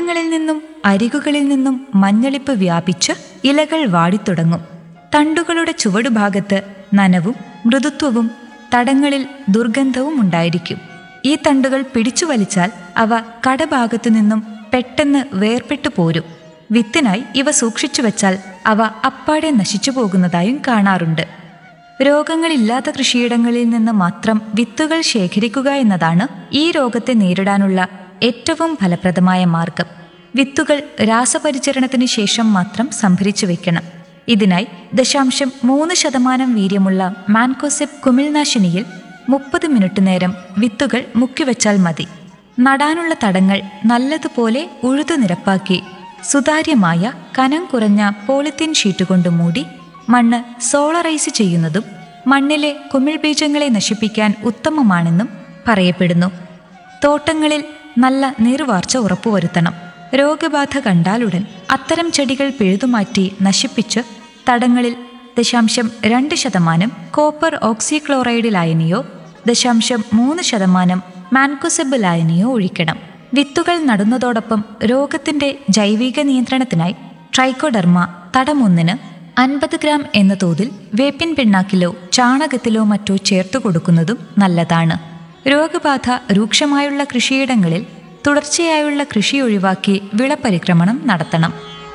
തണ്ടങ്ങളിൽ നിന്നും അരികുകളിൽ നിന്നും മഞ്ഞളിപ്പ് വ്യാപിച്ച് ഇലകൾ വാടിത്തുടങ്ങും തണ്ടുകളുടെ ചുവടുഭാഗത്ത് നനവും മൃദുത്വവും തടങ്ങളിൽ ദുർഗന്ധവും ഉണ്ടായിരിക്കും ഈ തണ്ടുകൾ പിടിച്ചു വലിച്ചാൽ അവ കടഭാഗത്തു നിന്നും പെട്ടെന്ന് വേർപെട്ടു പോരും വിത്തിനായി ഇവ സൂക്ഷിച്ചു വെച്ചാൽ അവ അപ്പാടെ നശിച്ചു പോകുന്നതായും കാണാറുണ്ട് രോഗങ്ങളില്ലാത്ത കൃഷിയിടങ്ങളിൽ നിന്ന് മാത്രം വിത്തുകൾ ശേഖരിക്കുക എന്നതാണ് ഈ രോഗത്തെ നേരിടാനുള്ള ഏറ്റവും ഫലപ്രദമായ മാർഗം വിത്തുകൾ രാസപരിചരണത്തിന് ശേഷം മാത്രം സംഭരിച്ചു വെക്കണം ഇതിനായി ദശാംശം മൂന്ന് ശതമാനം വീര്യമുള്ള മാൻകോസെപ് കുമിൾനാശിനിയിൽ മുപ്പത് മിനിറ്റ് നേരം വിത്തുകൾ മുക്കിവെച്ചാൽ മതി നടാനുള്ള തടങ്ങൾ നല്ലതുപോലെ ഉഴുതു നിരപ്പാക്കി സുതാര്യമായ കനം കുറഞ്ഞ പോളിത്തീൻ ഷീറ്റ് കൊണ്ട് മൂടി മണ്ണ് സോളറൈസ് ചെയ്യുന്നതും മണ്ണിലെ കുമിൾ ബീജങ്ങളെ നശിപ്പിക്കാൻ ഉത്തമമാണെന്നും പറയപ്പെടുന്നു തോട്ടങ്ങളിൽ നല്ല നീർവാർച്ച ഉറപ്പുവരുത്തണം രോഗബാധ കണ്ടാലുടൻ അത്തരം ചെടികൾ പിഴുതുമാറ്റി നശിപ്പിച്ച് തടങ്ങളിൽ ദശാംശം രണ്ട് ശതമാനം കോപ്പർ ഓക്സിക്ലോറൈഡ് ലായനിയോ ദശാംശം മൂന്ന് ശതമാനം മാൻകുസെബ് ലായനിയോ ഒഴിക്കണം വിത്തുകൾ നടുന്നതോടൊപ്പം രോഗത്തിന്റെ ജൈവിക നിയന്ത്രണത്തിനായി ട്രൈക്കോഡർമ തടമൊന്നിന് അൻപത് ഗ്രാം എന്ന തോതിൽ വേപ്പിൻ പിണ്ണാക്കിലോ ചാണകത്തിലോ മറ്റോ ചേർത്തു കൊടുക്കുന്നതും നല്ലതാണ് രോഗബാധ രൂക്ഷമായുള്ള കൃഷിയിടങ്ങളിൽ തുടർച്ചയായുള്ള കൃഷി ഒഴിവാക്കി വിളപരിക്രമണം നടത്തണം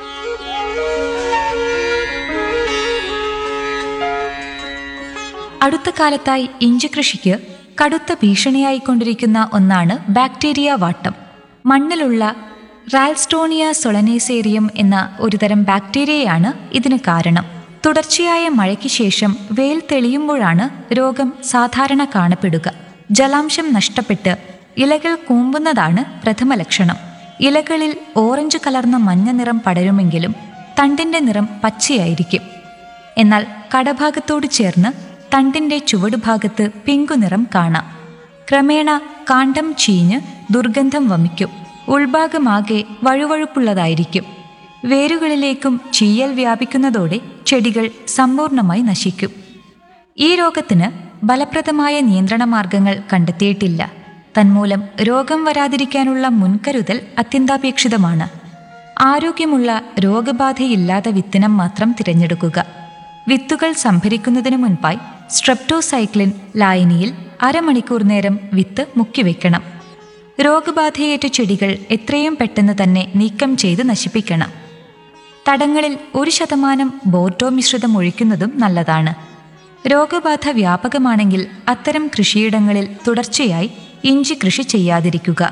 അടുത്ത കാലത്തായി ഇഞ്ചി കൃഷിക്ക് കടുത്ത ഭീഷണിയായിക്കൊണ്ടിരിക്കുന്ന ഒന്നാണ് ബാക്ടീരിയ വാട്ടം മണ്ണിലുള്ള റാൽസ്റ്റോണിയ സൊളനേസേറിയം എന്ന ഒരുതരം ബാക്ടീരിയയാണ് ഇതിന് കാരണം തുടർച്ചയായ മഴയ്ക്ക് ശേഷം വെയിൽ തെളിയുമ്പോഴാണ് രോഗം സാധാരണ കാണപ്പെടുക ജലാംശം നഷ്ടപ്പെട്ട് ഇലകൾ കൂമ്പുന്നതാണ് പ്രഥമ ലക്ഷണം ഇലകളിൽ ഓറഞ്ച് കലർന്ന മഞ്ഞ നിറം പടരുമെങ്കിലും തണ്ടിന്റെ നിറം പച്ചയായിരിക്കും എന്നാൽ കടഭാഗത്തോട് ചേർന്ന് തണ്ടിന്റെ ചുവടുഭാഗത്ത് പിങ്കു നിറം കാണാം ക്രമേണ കാണ്ഡം ചീഞ്ഞ് ദുർഗന്ധം വമിക്കും ഉൾഭാഗമാകെ വഴുവഴുപ്പുള്ളതായിരിക്കും വേരുകളിലേക്കും ചീയൽ വ്യാപിക്കുന്നതോടെ ചെടികൾ സമ്പൂർണ്ണമായി നശിക്കും ഈ രോഗത്തിന് ഫലപ്രദമായ നിയന്ത്രണ മാർഗങ്ങൾ കണ്ടെത്തിയിട്ടില്ല തന്മൂലം രോഗം വരാതിരിക്കാനുള്ള മുൻകരുതൽ അത്യന്താപേക്ഷിതമാണ് ആരോഗ്യമുള്ള രോഗബാധയില്ലാത്ത വിത്തിനം മാത്രം തിരഞ്ഞെടുക്കുക വിത്തുകൾ സംഭരിക്കുന്നതിന് മുൻപായി സ്ട്രെപ്റ്റോസൈക്ലിൻ ലായനിയിൽ അരമണിക്കൂർ നേരം വിത്ത് മുക്കിവെക്കണം രോഗബാധയേറ്റ ചെടികൾ എത്രയും പെട്ടെന്ന് തന്നെ നീക്കം ചെയ്ത് നശിപ്പിക്കണം തടങ്ങളിൽ ഒരു ശതമാനം ബോർഡോ മിശ്രിതം ഒഴിക്കുന്നതും നല്ലതാണ് രോഗബാധ വ്യാപകമാണെങ്കിൽ അത്തരം കൃഷിയിടങ്ങളിൽ തുടർച്ചയായി ഇഞ്ചി കൃഷി ചെയ്യാതിരിക്കുക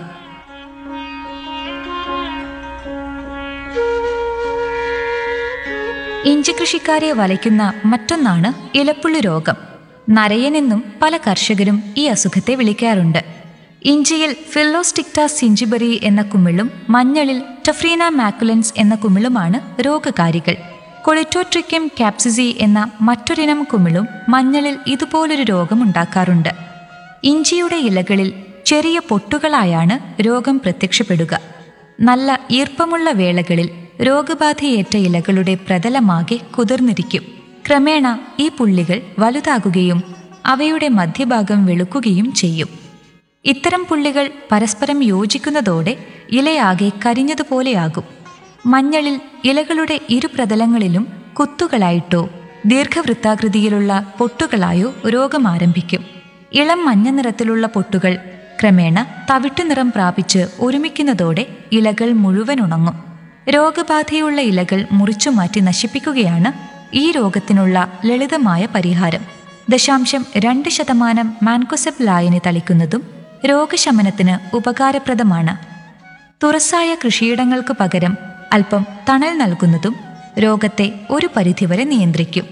ഇഞ്ചി കൃഷിക്കാരെ വലയ്ക്കുന്ന മറ്റൊന്നാണ് ഇലപ്പുള്ളി രോഗം നരയനെന്നും പല കർഷകരും ഈ അസുഖത്തെ വിളിക്കാറുണ്ട് ഇഞ്ചിയിൽ ഫില്ലോസ്റ്റിക്ട സിഞ്ചിബറി എന്ന കുമിളും മഞ്ഞളിൽ ടഫ്രീന മാക്കുലൻസ് എന്ന കുമിളുമാണ് രോഗകാരികൾ കൊളിറ്റോട്രിക്യം കാപ്സിസി എന്ന മറ്റൊരിനം കുമിളും മഞ്ഞളിൽ ഇതുപോലൊരു രോഗമുണ്ടാക്കാറുണ്ട് ഇഞ്ചിയുടെ ഇലകളിൽ ചെറിയ പൊട്ടുകളായാണ് രോഗം പ്രത്യക്ഷപ്പെടുക നല്ല ഈർപ്പമുള്ള വേളകളിൽ രോഗബാധയേറ്റ ഇലകളുടെ പ്രതലമാകെ കുതിർന്നിരിക്കും ക്രമേണ ഈ പുള്ളികൾ വലുതാകുകയും അവയുടെ മധ്യഭാഗം വെളുക്കുകയും ചെയ്യും ഇത്തരം പുള്ളികൾ പരസ്പരം യോജിക്കുന്നതോടെ ഇലയാകെ കരിഞ്ഞതുപോലെയാകും മഞ്ഞളിൽ ഇലകളുടെ ഇരു പ്രതലങ്ങളിലും കുത്തുകളായിട്ടോ ദീർഘവൃത്താകൃതിയിലുള്ള പൊട്ടുകളായോ രോഗം ആരംഭിക്കും ഇളം മഞ്ഞ നിറത്തിലുള്ള പൊട്ടുകൾ ക്രമേണ തവിട്ടു നിറം പ്രാപിച്ച് ഒരുമിക്കുന്നതോടെ ഇലകൾ മുഴുവൻ ഉണങ്ങും രോഗബാധയുള്ള ഇലകൾ മുറിച്ചു മാറ്റി നശിപ്പിക്കുകയാണ് ഈ രോഗത്തിനുള്ള ലളിതമായ പരിഹാരം ദശാംശം രണ്ട് ശതമാനം മാൻകൊസെപ് ലായനി തളിക്കുന്നതും രോഗശമനത്തിന് ഉപകാരപ്രദമാണ് തുറസായ കൃഷിയിടങ്ങൾക്ക് പകരം അല്പം തണൽ നൽകുന്നതും രോഗത്തെ ഒരു പരിധിവരെ നിയന്ത്രിക്കും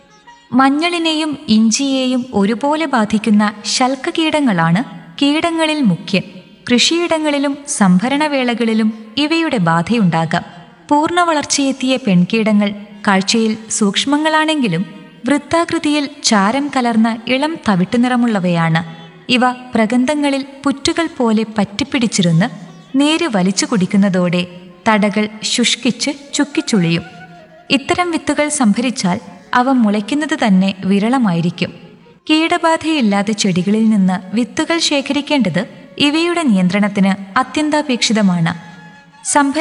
മഞ്ഞളിനെയും ഇഞ്ചിയെയും ഒരുപോലെ ബാധിക്കുന്ന ശൽക്കകീടങ്ങളാണ് കീടങ്ങളിൽ മുഖ്യൻ കൃഷിയിടങ്ങളിലും സംഭരണവേളകളിലും ഇവയുടെ ബാധയുണ്ടാകാം പൂർണ്ണ വളർച്ചയെത്തിയ പെൺകീടങ്ങൾ കാഴ്ചയിൽ സൂക്ഷ്മങ്ങളാണെങ്കിലും വൃത്താകൃതിയിൽ ചാരം കലർന്ന ഇളം തവിട്ടുനിറമുള്ളവയാണ് ഇവ പ്രഗന്ധങ്ങളിൽ പുറ്റുകൾ പോലെ പറ്റിപ്പിടിച്ചിരുന്ന് നീര് വലിച്ചു കുടിക്കുന്നതോടെ തടകൾ ശുഷ്കിച്ച് ചുക്കിച്ചുളിയും ഇത്തരം വിത്തുകൾ സംഭരിച്ചാൽ അവ മുളയ്ക്കുന്നത് തന്നെ വിരളമായിരിക്കും കീടബാധയില്ലാത്ത ചെടികളിൽ നിന്ന് വിത്തുകൾ ശേഖരിക്കേണ്ടത് ഇവയുടെ നിയന്ത്രണത്തിന് അത്യന്താപേക്ഷിതമാണ് സംഭര